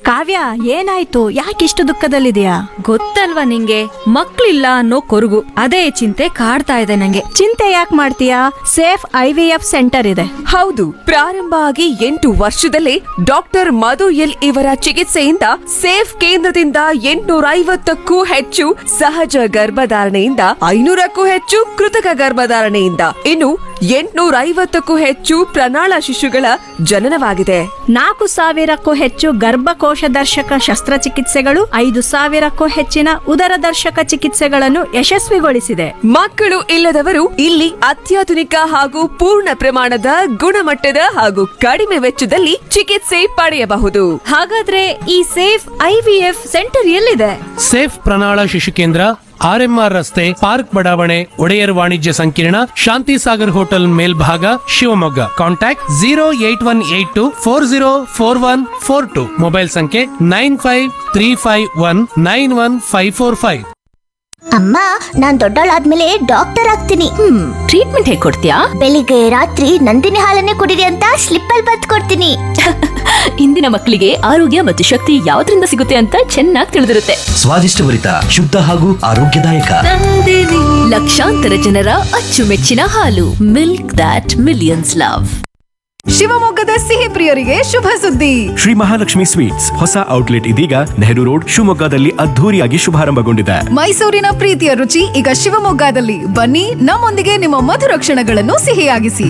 ಕಾವ್ಯ ಏನಾಯ್ತು ಯಾಕಿಷ್ಟು ದುಃಖದಲ್ಲಿದೆಯಾ ಗೊತ್ತಲ್ವಾ ನಿಂಗೆ ಮಕ್ಳಿಲ್ಲ ಅನ್ನೋ ಕೊರಗು ಅದೇ ಚಿಂತೆ ಕಾಡ್ತಾ ಇದೆ ನಂಗೆ ಚಿಂತೆ ಯಾಕೆ ಮಾಡ್ತೀಯಾ Safe I V F centre ಇದೆ ಹೌದು ಪ್ರಾರಂಭ ಆಗಿ ಎಂಟು ವರ್ಷದಲ್ಲೇ ಡಾಕ್ಟರ್ ಮಧು ಎಲ್ ಇವರ ಚಿಕಿತ್ಸೆಯಿಂದ ಸೇಫ್ ಕೇಂದ್ರದಿಂದ ಎಂಟುನೂರ ಐವತ್ತಕ್ಕೂ ಹೆಚ್ಚು ಸಹಜ ಗರ್ಭಧಾರಣೆಯಿಂದ ಐನೂರಕ್ಕೂ ಹೆಚ್ಚು ಕೃತಕ ಗರ್ಭಧಾರಣೆಯಿಂದ ಇನ್ನು ಎಂಟುನೂರ ಐವತ್ತಕ್ಕೂ ಹೆಚ್ಚು ಪ್ರಣಾಳ ಶಿಶುಗಳ ಜನನವಾಗಿದೆ ನಾಲ್ಕು ಸಾವಿರಕ್ಕೂ ಹೆಚ್ಚು ಗರ್ಭಕೋಶ ದರ್ಶಕ ಶಸ್ತ್ರಚಿಕಿತ್ಸೆಗಳು ಐದು ಸಾವಿರಕ್ಕೂ ಹೆಚ್ಚಿನ ಉದರ ದರ್ಶಕ ಚಿಕಿತ್ಸೆಗಳನ್ನು ಯಶಸ್ವಿಗೊಳಿಸಿದೆ ಮಕ್ಕಳು ಇಲ್ಲದವರು ಇಲ್ಲಿ ಅತ್ಯಾಧುನಿಕ ಹಾಗೂ ಪೂರ್ಣ ಪ್ರಮಾಣದ ಗುಣಮಟ್ಟದ ಹಾಗೂ ಕಡಿಮೆ ವೆಚ್ಚದಲ್ಲಿ ಚಿಕಿತ್ಸೆ ಪಡೆಯಬಹುದು ಹಾಗಾದ್ರೆ ಈ Safe I V F centre ಎಲ್ಲಿದೆ ಸೇಫ್ ಪ್ರಣಾಳ ಶಿಶು ಕೇಂದ್ರ ಆರ್ಎಂಆರ್ ರಸ್ತೆ ಪಾರ್ಕ್ ಬಡಾವಣೆ ಒಡೆಯರ್ ವಾಣಿಜ್ಯ ಸಂಕೀರ್ಣ ಶಾಂತಿ ಸಾಗರ್ ಹೋಟೆಲ್ ಮೇಲ್ಭಾಗ Shivamogga contact zero eight one eight two four zero four one four two mobile ಸಂಖ್ಯೆ nine five three five one nine one five four five ಅಮ್ಮ ನಾನ್ ದೊಡ್ಡವಳಾದ್ಮೇಲೆ ಡಾಕ್ಟರ್ ಆಗ್ತೀನಿ ಹ್ಮ್ ಟ್ರೀಟ್ಮೆಂಟ್ ಹೇಗ್ ಕೊಡ್ತೀಯಾ ಬೆಳಿಗ್ಗೆ ರಾತ್ರಿ ನಂದಿನಿ ಹಾಲನ್ನೇ ಕುಡಿರಿ ಅಂತ ಸ್ಲಿಪ್ ಅಲ್ಲಿ ಬತ್ ಕೊಡ್ತೀನಿ ಇಂದಿನ ಮಕ್ಕಳಿಗೆ ಆರೋಗ್ಯ ಮತ್ತು ಶಕ್ತಿ ಯಾವ್ದ್ರಿಂದ ಸಿಗುತ್ತೆ ಅಂತ ಚೆನ್ನಾಗಿ ತಿಳಿದಿರುತ್ತೆ ಸ್ವಾದಿಷ್ಟಭರಿತ ಶುದ್ಧ ಹಾಗೂ ಆರೋಗ್ಯದಾಯಕ ಲಕ್ಷಾಂತರ ಜನರ ಅಚ್ಚುಮೆಚ್ಚಿನ ಹಾಲು ಮಿಲ್ಕ್ ದಾಟ್ ಮಿಲಿಯನ್ಸ್ ಲವ್ ಶಿವಮೊಗ್ಗದ ಸಿಹಿ ಪ್ರಿಯರಿಗೆ ಶುಭ ಸುದ್ದಿ ಶ್ರೀ ಮಹಾಲಕ್ಷ್ಮಿ ಸ್ವೀಟ್ಸ್ ಹೊಸ ಔಟ್ಲೆಟ್ ಇದೀಗ ನೆಹರು ರೋಡ್ ಶಿವಮೊಗ್ಗದಲ್ಲಿ ಅದ್ಧೂರಿಯಾಗಿ ಶುಭಾರಂಭಗೊಂಡಿದೆ ಮೈಸೂರಿನ ಪ್ರೀತಿಯ ರುಚಿ ಈಗ ಶಿವಮೊಗ್ಗದಲ್ಲಿ ಬನ್ನಿ ನಮ್ಮೊಂದಿಗೆ ನಿಮ್ಮ ಮಧುರ ಕ್ಷಣಗಳನ್ನು ಸಿಹಿಯಾಗಿಸಿ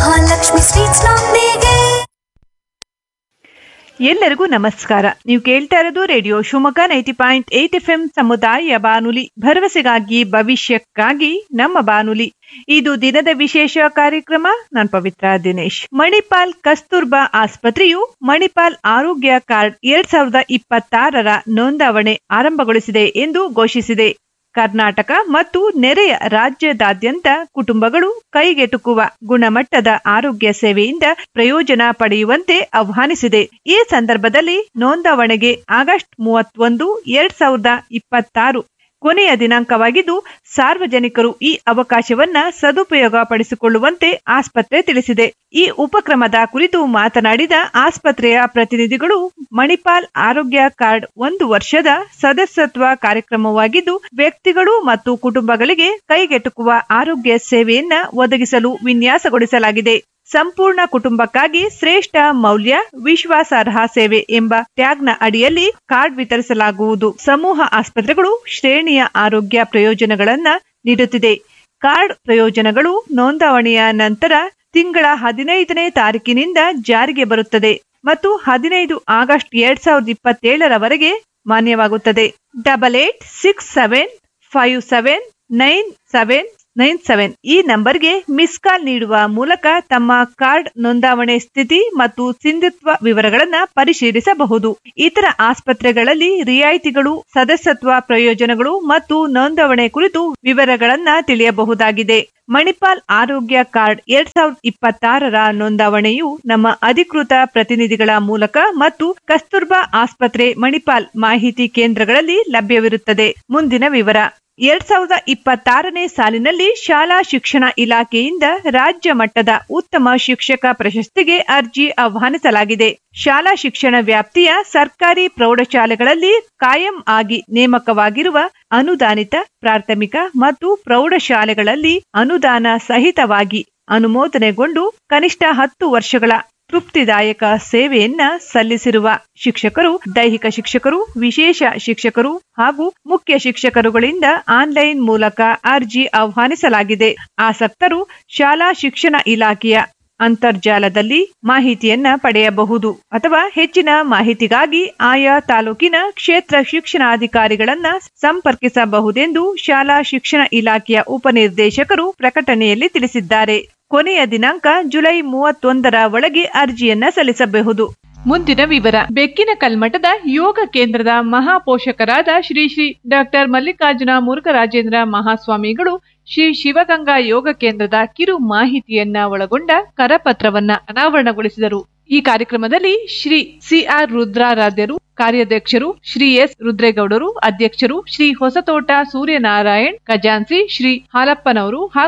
ಎಲ್ಲರಿಗೂ ನಮಸ್ಕಾರ ನೀವು ಕೇಳ್ತಾ ಇರೋದು radio Shivamogga ninety point eight F M ಸಮುದಾಯ ಬಾನುಲಿ ಭರವಸೆಗಾಗಿ ಭವಿಷ್ಯಕ್ಕಾಗಿ ನಮ್ಮ ಬಾನುಲಿ ಇದು ದಿನದ ವಿಶೇಷ ಕಾರ್ಯಕ್ರಮ ನಾನು ಪವಿತ್ರ ದಿನೇಶ್ ಮಣಿಪಾಲ್ ಕಸ್ತೂರ್ಬಾ ಆಸ್ಪತ್ರೆಯು ಮಣಿಪಾಲ್ ಆರೋಗ್ಯ ಕಾರ್ಡ್ ಎರಡ್ ಸಾವಿರದ ಇಪ್ಪತ್ತಾರರ ನೋಂದಾವಣೆ ಆರಂಭಗೊಳಿಸಿದೆ ಎಂದು ಘೋಷಿಸಿದೆ ಕರ್ನಾಟಕ ಮತ್ತು ನೆರೆಯ ರಾಜ್ಯದಾದ್ಯಂತ ಕುಟುಂಬಗಳು ಕೈಗೆಟುಕುವ ಗುಣಮಟ್ಟದ ಆರೋಗ್ಯ ಸೇವೆಯಿಂದ ಪ್ರಯೋಜನ ಪಡೆಯುವಂತೆ ಆಹ್ವಾನಿಸಿದೆ ಈ ಸಂದರ್ಭದಲ್ಲಿ ನೋಂದಾವಣೆಗೆ ಆಗಸ್ಟ್ ಮೂವತ್ತೊಂದು ಎರಡ್ ಸಾವಿರದ ಇಪ್ಪತ್ತಾರು ಕೊನೆಯ ದಿನಾಂಕವಾಗಿದ್ದು ಸಾರ್ವಜನಿಕರು ಈ ಅವಕಾಶವನ್ನ ಸದುಪಯೋಗ ಪಡಿಸಿಕೊಳ್ಳುವಂತೆ ಆಸ್ಪತ್ರೆ ತಿಳಿಸಿದೆ ಈ ಉಪಕ್ರಮದ ಕುರಿತು ಮಾತನಾಡಿದ ಆಸ್ಪತ್ರೆಯ ಪ್ರತಿನಿಧಿಗಳು ಮಣಿಪಾಲ್ ಆರೋಗ್ಯ ಕಾರ್ಡ್ ಒಂದು ವರ್ಷದ ಸದಸ್ಯತ್ವ ಕಾರ್ಯಕ್ರಮವಾಗಿದ್ದು ವ್ಯಕ್ತಿಗಳು ಮತ್ತು ಕುಟುಂಬಗಳಿಗೆ ಕೈಗೆಟುಕುವ ಆರೋಗ್ಯ ಸೇವೆಯನ್ನ ಒದಗಿಸಲು ವಿನ್ಯಾಸಗೊಳಿಸಲಾಗಿದೆ ಸಂಪೂರ್ಣ ಕುಟುಂಬಕ್ಕಾಗಿ ಶ್ರೇಷ್ಠ ಮೌಲ್ಯ ವಿಶ್ವಾಸಾರ್ಹ ಸೇವೆ ಎಂಬ ಟ್ಯಾಗ್ನ ಅಡಿಯಲ್ಲಿ ಕಾರ್ಡ್ ವಿತರಿಸಲಾಗುವುದು ಸಮೂಹ ಆಸ್ಪತ್ರೆಗಳು ಶ್ರೇಣಿಯ ಆರೋಗ್ಯ ಪ್ರಯೋಜನಗಳನ್ನ ನೀಡುತ್ತಿದೆ ಕಾರ್ಡ್ ಪ್ರಯೋಜನಗಳು ನೋಂದಾವಣೆಯ ನಂತರ ತಿಂಗಳ ಹದಿನೈದನೇ ತಾರೀಕಿನಿಂದ ಜಾರಿಗೆ ಬರುತ್ತದೆ ಮತ್ತು ಹದಿನೈದು ಆಗಸ್ಟ್ ಎರಡ್ ಸಾವಿರದ ಇಪ್ಪತ್ತೇಳರವರೆಗೆ ಮಾನ್ಯವಾಗುತ್ತದೆ double eight six seven five seven nine seven nine seven ಈ ನಂಬರ್ಗೆ ಮಿಸ್ ಕಾಲ್ ನೀಡುವ ಮೂಲಕ ತಮ್ಮ ಕಾರ್ಡ್ ನೋಂದಾವಣೆ ಸ್ಥಿತಿ ಮತ್ತು ಸಿಂಧುತ್ವ ವಿವರಗಳನ್ನ ಪರಿಶೀಲಿಸಬಹುದು ಇತರ ಆಸ್ಪತ್ರೆಗಳಲ್ಲಿ ರಿಯಾಯಿತಿಗಳು ಸದಸ್ಯತ್ವ ಪ್ರಯೋಜನಗಳು ಮತ್ತು ನೋಂದಾವಣೆ ಕುರಿತು ವಿವರಗಳನ್ನ ತಿಳಿಯಬಹುದಾಗಿದೆ ಮಣಿಪಾಲ್ ಆರೋಗ್ಯ ಕಾರ್ಡ್ ಎರಡ್ ಸಾವಿರದ ಇಪ್ಪತ್ತಾರರ ನೋಂದಾವಣೆಯು ನಮ್ಮ ಅಧಿಕೃತ ಪ್ರತಿನಿಧಿಗಳ ಮೂಲಕ ಮತ್ತು ಕಸ್ತೂರ್ಬಾ ಆಸ್ಪತ್ರೆ ಮಣಿಪಾಲ್ ಮಾಹಿತಿ ಕೇಂದ್ರಗಳಲ್ಲಿ ಲಭ್ಯವಿರುತ್ತದೆ ಮುಂದಿನ ವಿವರ ಎರಡ್ ಸಾವಿರದ ಇಪ್ಪತ್ತಾರನೇ ಸಾಲಿನಲ್ಲಿ ಶಾಲಾ ಶಿಕ್ಷಣ ಇಲಾಖೆಯಿಂದ ರಾಜ್ಯ ಮಟ್ಟದ ಉತ್ತಮ ಶಿಕ್ಷಕ ಪ್ರಶಸ್ತಿಗೆ ಅರ್ಜಿ ಆಹ್ವಾನಿಸಲಾಗಿದೆ ಶಾಲಾ ಶಿಕ್ಷಣ ವ್ಯಾಪ್ತಿಯ ಸರ್ಕಾರಿ ಪ್ರೌಢಶಾಲೆಗಳಲ್ಲಿ ಕಾಯಂ ಆಗಿ ನೇಮಕವಾಗಿರುವ ಅನುದಾನಿತ ಪ್ರಾಥಮಿಕ ಮತ್ತು ಪ್ರೌಢಶಾಲೆಗಳಲ್ಲಿ ಅನುದಾನ ಸಹಿತವಾಗಿ ಅನುಮೋದನೆಗೊಂಡು ಕನಿಷ್ಠ ಹತ್ತು ವರ್ಷಗಳ ತೃಪ್ತಿದಾಯಕ ಸೇವೆಯನ್ನ ಸಲ್ಲಿಸಿರುವ ಶಿಕ್ಷಕರು ದೈಹಿಕ ಶಿಕ್ಷಕರು ವಿಶೇಷ ಶಿಕ್ಷಕರು ಹಾಗೂ ಮುಖ್ಯ ಶಿಕ್ಷಕರುಗಳಿಂದ ಆನ್ಲೈನ್ ಮೂಲಕ ಅರ್ಜಿ ಆಹ್ವಾನಿಸಲಾಗಿದೆ ಆಸಕ್ತರು ಶಾಲಾ ಶಿಕ್ಷಣ ಇಲಾಖೆಯ ಅಂತರ್ಜಾಲದಲ್ಲಿ ಮಾಹಿತಿಯನ್ನ ಪಡೆಯಬಹುದು ಅಥವಾ ಹೆಚ್ಚಿನ ಮಾಹಿತಿಗಾಗಿ ಆಯಾ ತಾಲೂಕಿನ ಕ್ಷೇತ್ರ ಶಿಕ್ಷಣಾಧಿಕಾರಿಗಳನ್ನ ಸಂಪರ್ಕಿಸಬಹುದೆಂದು ಶಾಲಾ ಶಿಕ್ಷಣ ಇಲಾಖೆಯ ಉಪನಿರ್ದೇಶಕರು ಪ್ರಕಟಣೆಯಲ್ಲಿ ತಿಳಿಸಿದ್ದಾರೆ ಕೊನೆಯ ದಿನಾಂಕ ಜುಲೈ ಮೂವತ್ತೊಂದರ ಒಳಗೆ ಅರ್ಜಿಯನ್ನ ಸಲ್ಲಿಸಬಹುದು ಮುಂದಿನ ವಿವರ ಬೆಕ್ಕಿನ ಕಲ್ಮಠದ ಯೋಗ ಕೇಂದ್ರದ ಮಹಾಪೋಷಕರಾದ ಶ್ರೀ ಶ್ರೀ ಡಾಕ್ಟರ್ ಮಲ್ಲಿಕಾರ್ಜುನ ಮುರುಘರಾಜೇಂದ್ರ ಮಹಾಸ್ವಾಮಿಗಳು ಶ್ರೀ ಶಿವಗಂಗಾ ಯೋಗ ಕೇಂದ್ರದ ಕಿರು ಮಾಹಿತಿಯನ್ನ ಒಳಗೊಂಡ ಕರಪತ್ರವನ್ನ ಅನಾವರಣಗೊಳಿಸಿದರು ಈ ಕಾರ್ಯಕ್ರಮದಲ್ಲಿ ಶ್ರೀ ಸಿಆರ್ ರುದ್ರಾರಾಧ್ಯರು ಕಾರ್ಯಾಧ್ಯಕ್ಷರು ಶ್ರೀ ಎಸ್ ರುದ್ರೇಗೌಡರು ಅಧ್ಯಕ್ಷರು ಶ್ರೀ ಹೊಸತೋಟ ಸೂರ್ಯನಾರಾಯಣ್ ಖಜಾನ್ಸಿ ಶ್ರೀ ಹಾಲಪ್ಪನವರು ಹಾಗೂ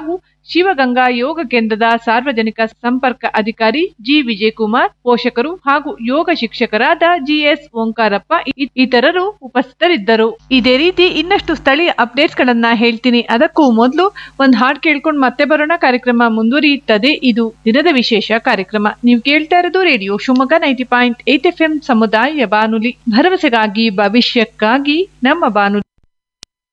ಶಿವಗಂಗಾ ಯೋಗ ಕೇಂದ್ರದ ಸಾರ್ವಜನಿಕ ಸಂಪರ್ಕ ಅಧಿಕಾರಿ ಜಿ ವಿಜಯಕುಮಾರ್ ಪೋಷಕರು ಹಾಗೂ ಯೋಗ ಶಿಕ್ಷಕರಾದ ಜಿಎಸ್ ಓಂಕಾರಪ್ಪ ಇ- ಇತರರು ಉಪಸ್ಥಿತರಿದ್ದರು ಇದೇ ರೀತಿ ಇನ್ನಷ್ಟು ಸ್ಥಳೀಯ ಅಪ್ಡೇಟ್ಸ್ ಗಳನ್ನ ಹೇಳ್ತೀನಿ ಅದಕ್ಕೂ ಮೊದಲು ಒಂದ್ ಹಾಡ್ ಕೇಳ್ಕೊಂಡು ಮತ್ತೆ ಬರೋಣ ಕಾರ್ಯಕ್ರಮ ಮುಂದುವರಿಯುತ್ತದೆ ಇದು ದಿನದ ವಿಶೇಷ ಕಾರ್ಯಕ್ರಮ ನೀವು ಕೇಳ್ತಾ ಇರೋದು radio Shivamogga ninety point eight F M ಸಮುದಾಯ ಬಾನುಲಿ ಭರವಸೆಗಾಗಿ ಭವಿಷ್ಯಕ್ಕಾಗಿ ನಮ್ಮ ಬಾನುಲಿ